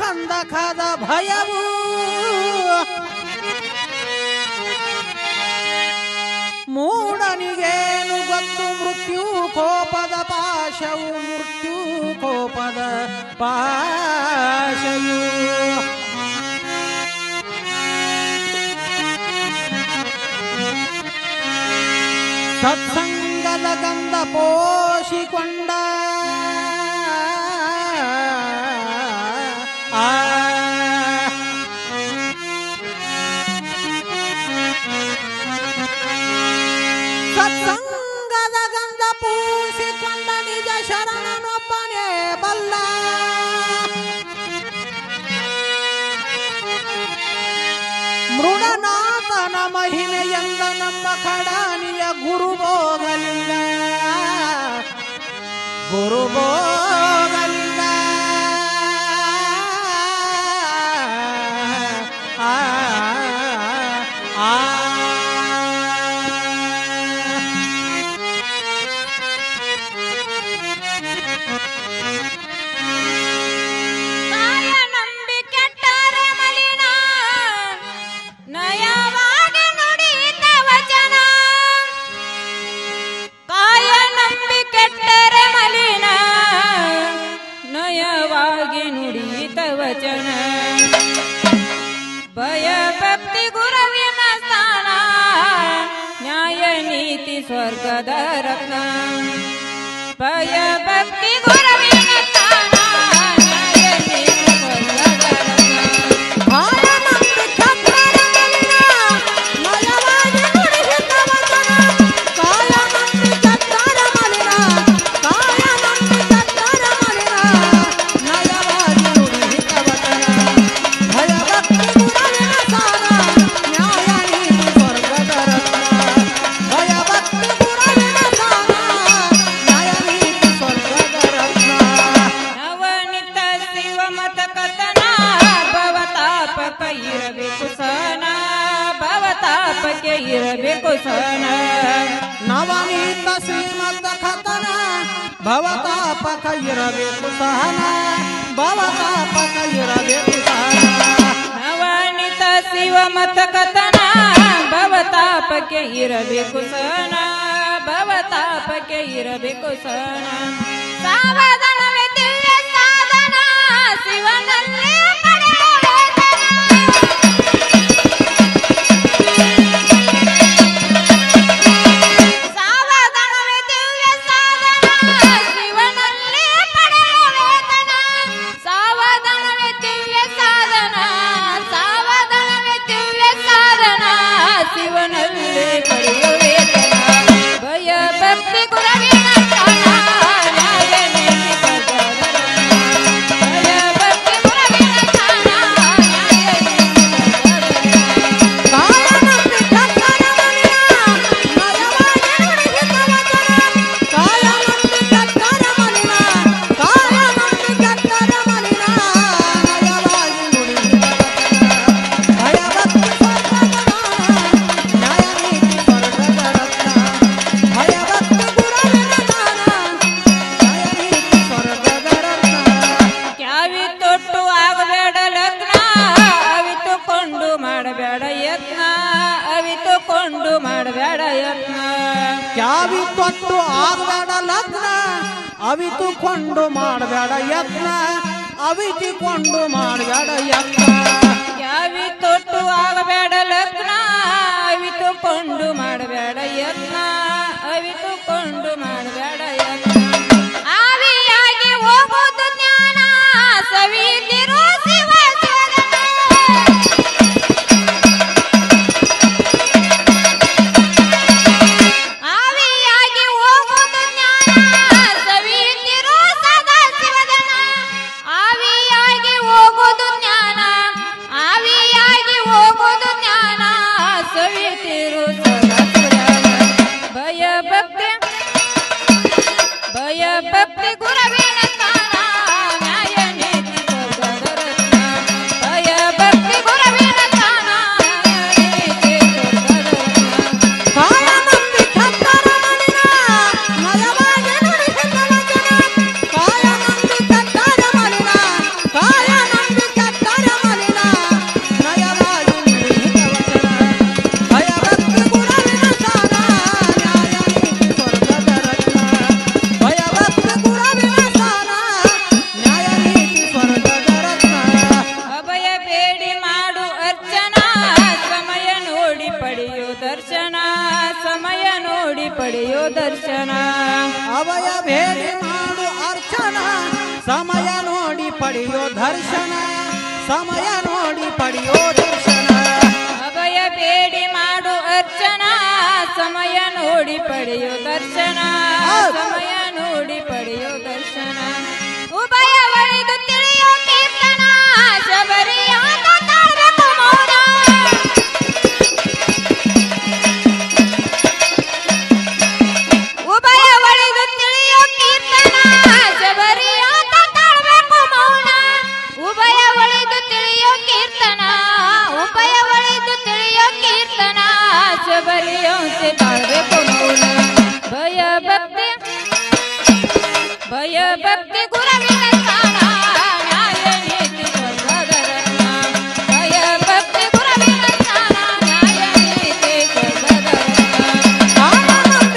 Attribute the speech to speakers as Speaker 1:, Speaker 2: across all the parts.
Speaker 1: ಗಂಧಕದ ಭಯವು ಮೂಡನಿಗೇನು ಗೊತ್ತು ಮೃತ್ಯು ಕೋಪದ ಪಾಶವು ಮೃತ್ಯು ಕೋಪದ ಪಾಶವು ಸತ್ಸಂಗದ ಗಂಧ ಪೋಷಿಕೊಂಡ ಆ ಸತ್ಸಂಗದ ಗಂಧ ಪೂಸಿಕೊಂಡ ನಿಜ ಶರಣನೊಬ್ಬನೇ ಬಲ್ಲ ಮೃಡನಾಥನ ಮಹಿಮೆಯಂದ ನಮ್ಮ ಖಡಾನಿಯ ಗುರು ಬೋಗಲಿಲ್ಲ ಗುರು ಬೋಗಲಿಲ್ಲ ಆ, ಆ, ಆ.
Speaker 2: ಕಾಯ ನಂಬಿ ಕೆಟ್ಟರೆ ಮಲಿನ ನಯವಾಗಿ ನುಡಿತ ವಚನ ಕಾಯ ನಂಬಿ ಕೆಟ್ಟರೆ ಮಲಿನ ನಯವಾಗಿ ನುಡಿತ ವಚನ ಭಯ ಭಕ್ತಿ ಗುರುವಿನ ಸ್ಥಾನ ನ್ಯಾಯ ನೀತಿ ಸ್ವರ್ಗದ ರತ್ನ ಭಯ ಭಕ್ತಿ ಗುರುವಿನ ಸ್ಥಾನ ನ್ಯಾಯ ನೀತಿ ಸ್ವರ್ಗದ ರತ್ನ
Speaker 1: ಭಾಳ ನಂಬಿ ಕೆಟ್ಟರೆ ಮಲಿನ, ನಯವಾಗಿ ನುಡಿಹಿತ ವಚನ. ಕಾಯ ನಂಬಿ ಕೆಟ್ಟರೆ ಮಲಿನ, ಕಾಯ ನಂಬಿ ಕೆಟ್ಟರೆ ಮಲಿನ, ನಯವಾಗಿ ನುಡಿಹಿತ ವಚನ. ಭಯ ಭಕ್ತಿ ಗುರುವಿನ ಸಾರ, ನ್ಯಾಯ ನೀತಿ ಸ್ವರ್ಗದ ರತ್ನ. ಭಯ ಭಕ್ತಿ ಗುರುವಿನ ಸಾರ, ನ್ಯಾಯ ನೀತಿ ಸ್ವರ್ಗದ ರತ್ನ.
Speaker 2: ನವನಿತ ಶಿವ ಮತ ಕಥನ ಭವತಾಪಕ ಇರಬೇಕು ಸನ ಭವತಾಪಕ್ಕೆ ಇರಬೇಕು ಸನ
Speaker 1: ನವನೀತ ಶ್ರೀಮಂತ ಕಥನ ಭವತಾಪಕ ಇರಬೇಕು ಸಹನ ಭವತಾಪಕ ಇರಬೇಕು ಸಹನ
Speaker 2: ನವನಿತ ಶಿವ ಮತ ಕಥನ ಭವತಾಪಕ್ಕೆ ಇರಬೇಕು ಸನ ಭವತಾಪಕ್ಕೆ ಇರಬೇಕು ಸನ ಸಾವಧಾನವೇ ದಿವ್ಯ ಸಾಧನ ಶಿವನಲ್ಲೇ ಪಡೆಯುವ ವೇತನ. ಸಾವಧಾನವೇ ದಿವ್ಯ ಸಾಧನ ಶಿವನಲ್ಲೇ ಪಡೆಯುವ ವೇತನ ಸಾವಧಾನವೇ ದಿವ್ಯ ಸಾಧನ ಸಾವಧಾನವೇ ದಿವ್ಯ ಸಾಧನ ಶಿವನಲ್ಲೇ ಪಡೆಯುವ ವೇತನ ಭಯ ಭಕ್ತಿ ಗುರವಿನ ಸ್ಥಾನ ನ್ಯಾಯ ನೀತಿ ಸ್ವರ್ಗದ ರತ್ನ. ಭಯ ಭಕ್ತಿ ಗುರವಿನ ಸ್ಥಾನ ನ್ಯಾಯ ನೀತಿ ಸ್ವರ್ಗದ ರತ್ನ.
Speaker 1: ಕಾಯ ನಂಬಿ ಕೆಟ್ಟರ ಮಲಿನ, ನಯವಾಗಿ ನುಡಿಹಿತ ವಚನ. ಕಾಯ ನಂಬಿ ಕೆಟ್ಟರ ಮಲಿನ, ಕಾಯ ನಂಬಿ ಕೆಟ್ಟರ ಮಲಿನ, ನಯವಾಗಿ ನುಡಿಹಿತ ವಚನ. ಭಯ ಭಕ್ತಿ ಸ್ವರ್ಗದ ದಾನ, ನ್ಯಾಯ ನೀತಿ ಸ್ವರ್ಗದ ರತ್ನ. ಭಯ ಭಕ್ತಿ ಗುರುವಿನ ದಾನ, ನ್ಯಾಯ ನೀತಿ ಸ್ವರ್ಗದ ರತ್ನ.
Speaker 2: ಕ್ಯಾವಿ ತೊಟ್ಟು ಆಗಬೇಡ ಲಗ್ನ ಅವಿತುಕೊಂಡು ಮಾಡಬೇಡ ಯತ್ನ ಅವಿತುಕೊಂಡು ಮಾಡಬೇಡ ಯತ್ನ
Speaker 1: ಕ್ಯಾವಿ ತೊಟ್ಟು ಆಗಬೇಡ ಲಗ್ನ ಅವಿತುಕೊಂಡು ಮಾಡಬೇಡ ಯತ್ನ ಅವಿತುಕೊಂಡು ಮಾಡಬೇಡ ಯತ್ನ
Speaker 2: ಕ್ಯಾವಿ ತೊಟ್ಟು ಆಗಬೇಡ ಲಗ್ನ ಅವಿತುಕೊಂಡು ಮಾಡಬೇಡ ಯತ್ನ ಅವಿತುಕೊಂಡು ಮಾಡಬೇಡ ಯತ್ನ ಆವಿಯಾಗಿ ಹೋಗುವುದು ಜ್ಞಾನ ಸವಿತಿರೋ ಶಿವ ಶಿವಗಣ. ಆವಿಯಾಗಿ ಹೋಗುವುದು ಜ್ಞಾನ ಸವಿತಿರೋ ಸದಾ ಶಿವಗಣ. ಆವಿಯಾಗಿ ಹೋಗುವುದು ಜ್ಞಾನ ಆವಿಯಾಗಿ ಹೋಗುವುದು ಜ್ಞಾನ ಸವಿತಿರು ಸದಾ ಶಿವಗಣ. ಭಯ ಭಕ್ತಿ ಭಯ ಭಕ್ತಿ ಗುರವಿನ ಸ್ಥಾನ ನ್ಯಾಯ ನೀತಿ ಸ್ವರ್ಗದ ರತ್ನ ಭಯ ಭಕ್ತಿ ಗುರವಿನ ಸ್ಥಾನ ನ್ಯಾಯ ನೀತಿ ಸ್ವರ್ಗದ ರತ್ನ
Speaker 1: ಕಾಯ ನಂಬಿ ಕೆಟ್ಟರ ಮಲಿನ, ನಯವಾಗಿ ನುಡಿಹಿತ ವಚನ. ಕಾಯ ನಂಬಿ ಕೆಟ್ಟರ ಮಲಿನ, ಕಾಯ ನಂಬಿ ಕೆಟ್ಟರ ಅಭಯ ಭೇಟಿ ಮಾಡು ಅರ್ಚನ ಸಮಯ ನೋಡಿ ಪಡೆಯೋ ದರ್ಶನ ಸಮಯ ನೋಡಿ ಪಡೆಯೋ ದರ್ಶನ
Speaker 2: ಅಭಯ ಬೇಡಿ ಮಾಡು ಅರ್ಚನ ಸಮಯ ನೋಡಿ ಪಡೆಯೋ ದರ್ಶನ
Speaker 1: ಹೌದು.
Speaker 2: ಸಮಯ ನೋಡಿ ಪಡೆಯೋ ದರ್ಶನ ಉಭಯ ಒಳಿದು ತಿಳಿಯೋ ಕೀರ್ತನ ಶಬರಿಯಾದ ತಾರಕ ಮೌನ ಉಭಯ ಒಳಿದು ತಿಳಿಯೋ ಕೀರ್ತನ ಶಬರಿಯಾದ ತಾಳ್ಬೇಕು ಮೌನ ಉಭಯ ಒಳಿದು ತಿಳಿಯೋ ಕೀರ್ತನ ಉಭಯ ಒಳಿದು ತಿಳಿಯೋ ಕೀರ್ತನ ಶಬರಿಯಂತೆ ತಾಳ್ಬೇಕು ಮೌನ ಭಯ ಭಕ್ತಿ ಭಯ ಭಕ್ತಿ ಗುರವಿನ ಸ್ಥಾನ ನ್ಯಾಯ ನೀತಿ ಸ್ವರ್ಗದ ರತ್ನ ಭಯ ಭಕ್ತಿ ಗುರವಿನ ಸ್ಥಾನ ನ್ಯಾಯ ನೀತಿ ಸ್ವರ್ಗದ ರತ್ನ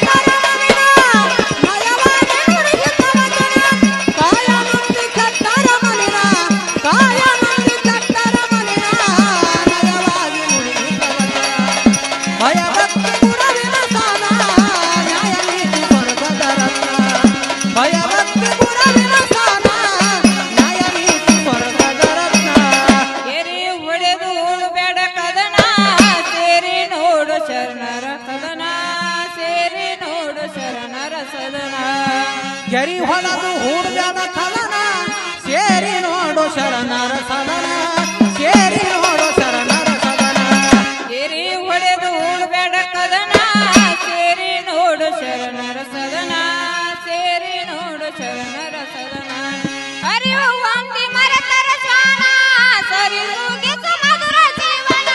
Speaker 2: ಎರಿ ಹೊಡೆದು ಬೇಡ ಕದನ ಸೇರಿ ನೋಡು ಶರಣರ ಕದನ ಸೇರಿ ನೋಡು ಶರಣರ ಸದನ
Speaker 1: ಗೆರಿ ಹೊಲದು ಹೂಡ್ಬ್ಯಾಡ ಕಲನ ಸೇರಿ ನೋಡು ಶರಣರ ಸದನ ಸೇರಿ ನೋಡು ಶರಣರ ಸದನ
Speaker 2: ಎರಿ ಹೊಡೆದು ಬೇಡ ಕದನ ಸೇರಿ ನೋಡು ಶರಣರ ಸದನ ಸೇರಿ ನೋಡು ಶರಣರ ಸದನ ಅರಿವು ಒಂದಿ ಮರೆತರ ಶ್ವಾನ ಸರಿದೂಗಿ ಸುಮಧುರ ಜೀವನ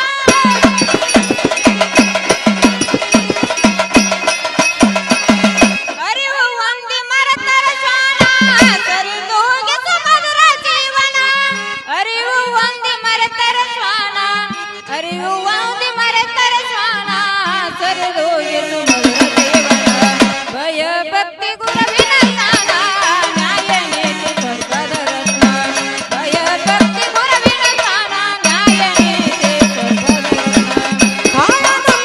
Speaker 2: ಅರಿವು ಒಂದಿ ಮರೆತರ ಶ್ವಾನ ಸರಿದೂಗಿ ಸುಮಧುರ ಜೀವನ ಅರಿವು ಒಂದಿ ಮರೆತರ ಶ್ವಾನ ಅರಿವು ಒಂದಿ ಮರೆತರ ಶ್ವಾನ ಸರಿದೂಗಿ ಸುಮಧುರ ಜೀವನ ಭಯ ಭಕ್ತಿ ಗುರುವಿನ ಸ್ಥಾನ ನ್ಯಾಯ ನೀತಿ ಸ್ವರ್ಗದ ರತ್ನ ಭಯ ಭಕ್ತಿ ಗುರುವಿನ ಸ್ಥಾನ ನ್ಯಾಯ ನೀತಿ ಸ್ವರ್ಗದ ರತ್ನ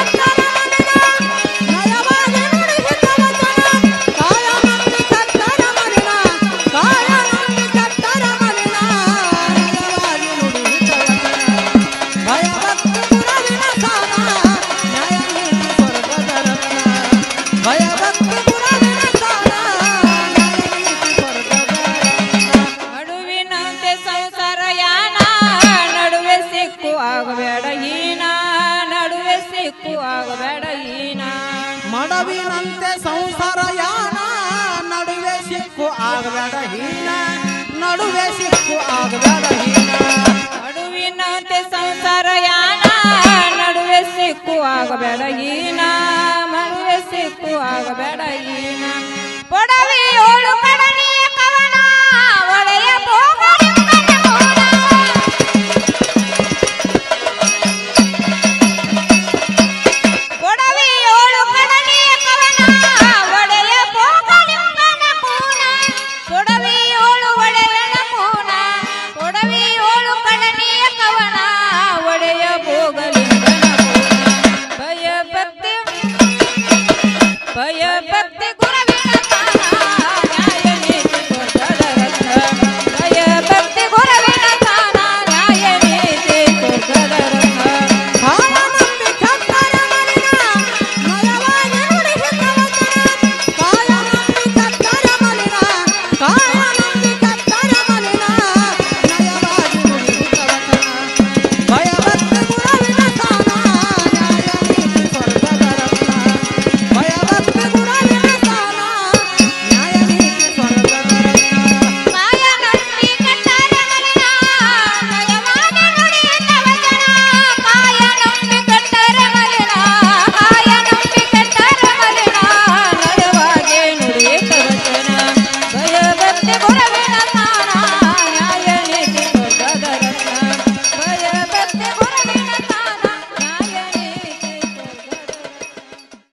Speaker 2: ನಡುವಿನಂತೆ ಸಂಸಾರ ಯಾನ ನಡುವೆ ಸಿಕ್ಕು ಆಗಬೇಡ ಹೀನ ನಡುವೆ ಸಿಕ್ಕು ಆಗಬೇಡ ಹೀನ
Speaker 1: ಮಡವಿನಂತೆ ಸಂಸಾರ ಯಾನ ನಡುವೆ ಸಿಕ್ಕು ಆಗಬೇಡ ಹೀನ ನಡುವೆ ಸಿಕ್ಕು ಆಗಬೇಡ ಹೀನ
Speaker 2: ನಡುವಿನಂತೆ ಸಂಸಾರ ಯಾನ ನಡುವೆ ಸಿಕ್ಕು ಆಗಬೇಡ ಹೀನ ನಡುವೆ ಸಿಕ್ಕು ಆಗಬೇಡ ಹೀನ